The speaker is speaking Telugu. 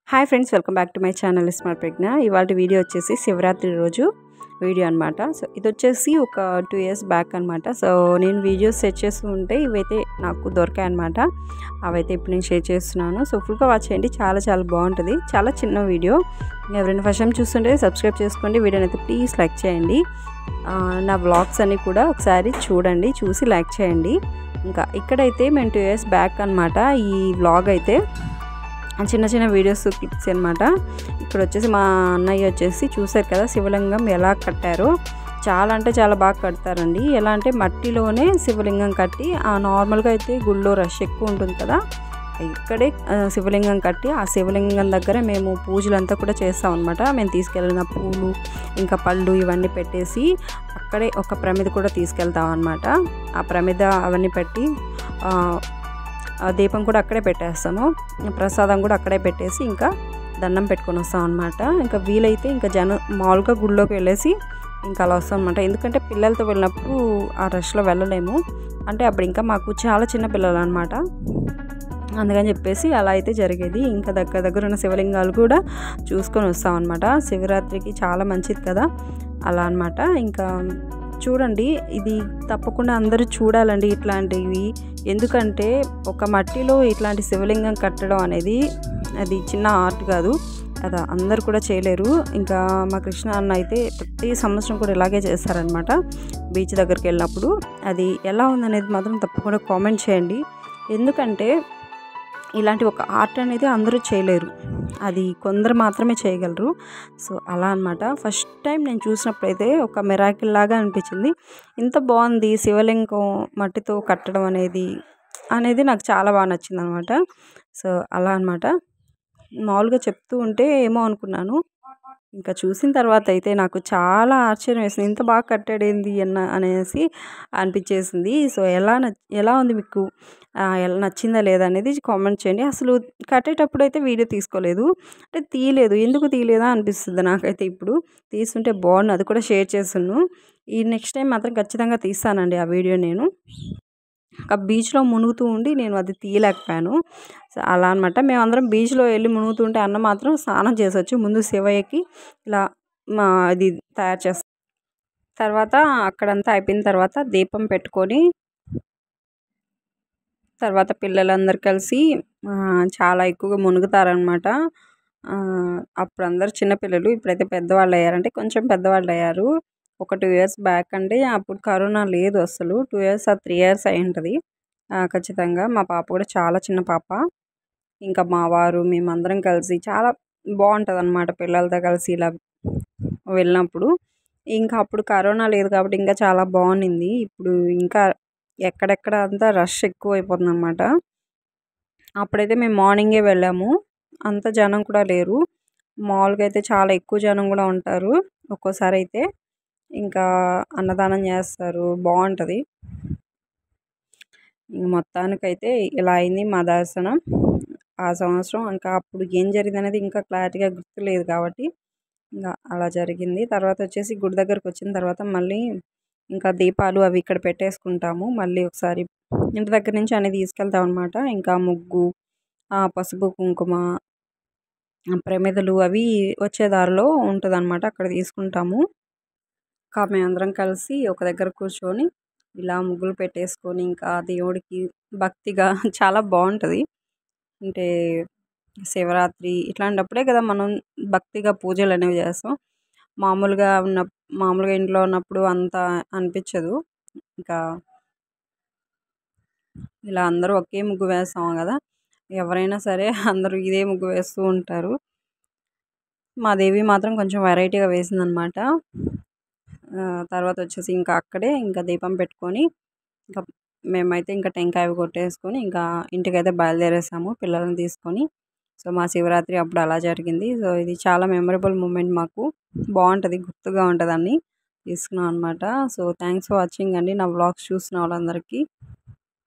hi friends welcome back to my channel smart Pragnya ఇవాళ వీడియో వచ్చేసి శివరాత్రి రోజు వీడియో అనమాట సో ఇది వచ్చేసి ఒక టూ ఇయర్స్ బ్యాక్ అనమాట సో నేను వీడియోస్ సెట్ చేస్తూ ఉంటే ఇవైతే నాకు దొరికాయి అనమాట అవైతే ఇప్పుడు నేను షేర్ చేస్తున్నాను సో ఫుల్గా వాచ్ చేయండి చాలా చాలా బాగుంటుంది చాలా చిన్న వీడియో ఎవరైనా ఫస్ట్ టైం చూస్తుంటే సబ్స్క్రైబ్ చేసుకోండి వీడియోని అయితే ప్లీజ్ లైక్ చేయండి ఆ, నా బ్లాగ్స్ అన్నీ కూడా ఒకసారి చూడండి చూసి లైక్ చేయండి ఇంకా ఇక్కడైతే మేము టూ ఇయర్స్ బ్యాక్ అనమాట ఈ వ్లాగ్ అయితే చిన్న చిన్న వీడియోస్ క్లిప్స్ అనమాట ఇక్కడ వచ్చేసి మా అన్నయ్య వచ్చేసి చూశారు కదా శివలింగం ఎలా కట్టారో చాలా అంటే చాలా బాగా కడతారండి ఎలా అంటే మట్టిలోనే శివలింగం కట్టి ఆ నార్మల్గా అయితే గుళ్ళో రష్ ఎక్కువ ఉంటుంది కదా ఇక్కడే ఆ, శివలింగం కట్టి ఆ శివలింగం దగ్గర మేము పూజలంతా కూడా చేస్తాం అనమాట మేము తీసుకెళ్ళిన పూలు ఇంకా పళ్ళు ఇవన్నీ పెట్టేసి అక్కడే ఒక ప్రమిద కూడా తీసుకెళ్తాం అనమాట ఆ ప్రమిద అవన్నీ పెట్టి ఆ, ఆ దీపం కూడా అక్కడే పెట్టేస్తాము ప్రసాదం కూడా అక్కడే పెట్టేసి ఇంకా దండం పెట్టుకొని వస్తాం అనమాట ఇంకా వీలైతే ఇంకా జనం మామూలుగా గుళ్ళోకి వెళ్ళేసి ఇంకా అలా వస్తాం అనమాట ఎందుకంటే పిల్లలతో వెళ్ళినప్పుడు ఆ రష్లో వెళ్ళలేము అంటే అప్పుడు ఇంకా మాకు చాలా చిన్న పిల్లలు అనమాట అందుకని చెప్పేసి అలా అయితే జరిగేది ఇంకా దగ్గర దగ్గర ఉన్న శివలింగాలు కూడా చూసుకొని వస్తాం అనమాట శివరాత్రికి చాలా మంచిది కదా అలా అనమాట ఇంకా చూడండి ఇది తప్పకుండా అందరూ చూడాలండి ఇట్లాంటివి ఎందుకంటే ఒక మట్టిలో ఇట్లాంటి శివలింగం కట్టడం అనేది అది చిన్న ఆర్ట్ కాదు అది అందరు కూడా చేయలేరు ఇంకా మా కృష్ణ అన్న అయితే ప్రతి సంవత్సరం కూడా ఇలాగే చేస్తారనమాట బీచ్ దగ్గరికి వెళ్ళినప్పుడు అది ఎలా ఉందనేది మాత్రం తప్పకుండా కామెంట్ చేయండి ఎందుకంటే ఇలాంటి ఒక ఆర్ట్ అనేది అందరూ చేయలేరు అది కొందరు మాత్రమే చేయగలరు సో అలా అనమాట ఫస్ట్ టైం నేను చూసినప్పుడైతే ఒక మెరాకిల్ లాగా అనిపించింది ఇంత బాగుంది శివలింగం మట్టితో కట్టడం అనేది అనేది నాకు చాలా బాగా నచ్చింది అనమాట సో అలా అనమాట మామూలుగా చెప్తూ ఉంటే ఏమో అనుకున్నాను ఇంకా చూసిన తర్వాత అయితే నాకు చాలా ఆశ్చర్యం వేసింది ఇంత బాగా కట్టాడేంది అన్న అనేసి అనిపించేసింది సో ఎలా నచ్ ఎలా ఉంది మీకు ఆ, ఎలా నచ్చిందా లేదా అనేది కామెంట్ చేయండి అసలు కట్టేటప్పుడు అయితే వీడియో తీసుకోలేదు అంటే తీయలేదు ఎందుకు తీయలేదా అనిపిస్తుంది నాకైతే ఇప్పుడు తీసుంటే బాగుండు అది కూడా షేర్ చేస్తున్నాను ఈ నెక్స్ట్ టైం మాత్రం ఖచ్చితంగా తీస్తానండి ఆ వీడియో నేను ఆ బీచ్లో మునుగుతూ ఉండి నేను అది తీయలేకపోయాను సో అలా అనమాట మేమందరం బీచ్లో వెళ్ళి మునుగుతుంటే అన్న మాత్రం స్నానం చేసొచ్చు ముందు శివయ్యకి ఇలా మా ఇది తయారు చేస్తాం తర్వాత అక్కడంతా అయిపోయిన తర్వాత దీపం పెట్టుకొని తర్వాత పిల్లలందరూ కలిసి ఆ, చాలా ఎక్కువగా మునుగుతారనమాట అప్పుడు అందరు చిన్నపిల్లలు ఇప్పుడైతే పెద్దవాళ్ళు అయ్యారంటే కొంచెం పెద్దవాళ్ళు అయ్యారు ఒక టూ ఇయర్స్ బ్యాక్ అంటే అప్పుడు కరోనా లేదు అసలు టూ ఇయర్స్ ఆ త్రీ ఇయర్స్ అయి ఉంటుంది ఆ, ఖచ్చితంగా మా పాప కూడా చాలా చిన్న పాప ఇంకా మా వారు మేమందరం కలిసి చాలా బాగుంటుంది అనమాట పిల్లలతో కలిసి ఇలా వెళ్ళినప్పుడు ఇంకా అప్పుడు కరోనా లేదు కాబట్టి ఇంకా చాలా బాగుండింది ఇప్పుడు ఇంకా ఎక్కడెక్కడ అంతా రష్ ఎక్కువ అయిపోతుంది అనమాట అప్పుడైతే మేము మార్నింగే వెళ్ళాము అంత జనం కూడా లేరు మామూలుగా అయితే చాలా ఎక్కువ జనం కూడా ఉంటారు ఒక్కోసారి అయితే ఇంకా అన్నదానం చేస్తారు బాగుంటుంది ఇంక మొత్తానికైతే ఇలా అయింది మా దర్శనం ఆ సంవత్సరం ఇంకా అప్పుడు ఏం జరిగింది అనేది ఇంకా క్లారిటీగా గుర్తులేదు కాబట్టి ఇంకా అలా జరిగింది తర్వాత వచ్చేసి గుడి దగ్గరకు వచ్చిన తర్వాత మళ్ళీ ఇంకా దీపాలు అవి ఇక్కడ పెట్టేసుకుంటాము మళ్ళీ ఒకసారి ఇంటి దగ్గర నుంచి అన్ని తీసుకెళ్తాం అనమాట ఇంకా ముగ్గు ఆ పసుపు కుంకుమ ఆ ప్రమిదలు అవి వచ్చే దారిలో ఉంటుంది అనమాట అక్కడ తీసుకుంటాము ఇంకా మేమందరం కలిసి ఒక దగ్గర కూర్చొని ఇలా ముగ్గులు పెట్టేసుకొని ఇంకా దేవుడికి భక్తిగా చాలా బాగుంటుంది అంటే శివరాత్రి ఇట్లాంటప్పుడే కదా మనం భక్తిగా పూజలు అనేవి చేస్తాం మామూలుగా ఉన్న మామూలుగా ఇంట్లో ఉన్నప్పుడు అంత అనిపించదు ఇంకా ఇలా అందరూ ఒకే ముగ్గు వేస్తాం కదా ఎవరైనా సరే అందరూ ఇదే ముగ్గు వేస్తూ ఉంటారు మా దేవి మాత్రం కొంచెం వెరైటీగా వేసిందనమాట ఆ, తర్వాత వచ్చేసి ఇంకా అక్కడే ఇంకా దీపం పెట్టుకొని ఇంకా మేమైతే ఇంకా టెంకాయ కొట్టేసుకొని ఇంకా ఇంటికైతే బయలుదేరేసాము పిల్లల్ని తీసుకొని సో మా శివరాత్రి అప్పుడు అలా జరిగింది సో ఇది చాలా మెమరబుల్ మూమెంట్ మాకు బాగుంటుంది గుర్తుగా ఉంటుందని తీసుకున్నాం అనమాట సో థ్యాంక్స్ ఫర్ వాచింగ్ అండి నా వ్లాగ్స్ చూసిన వాళ్ళందరికీ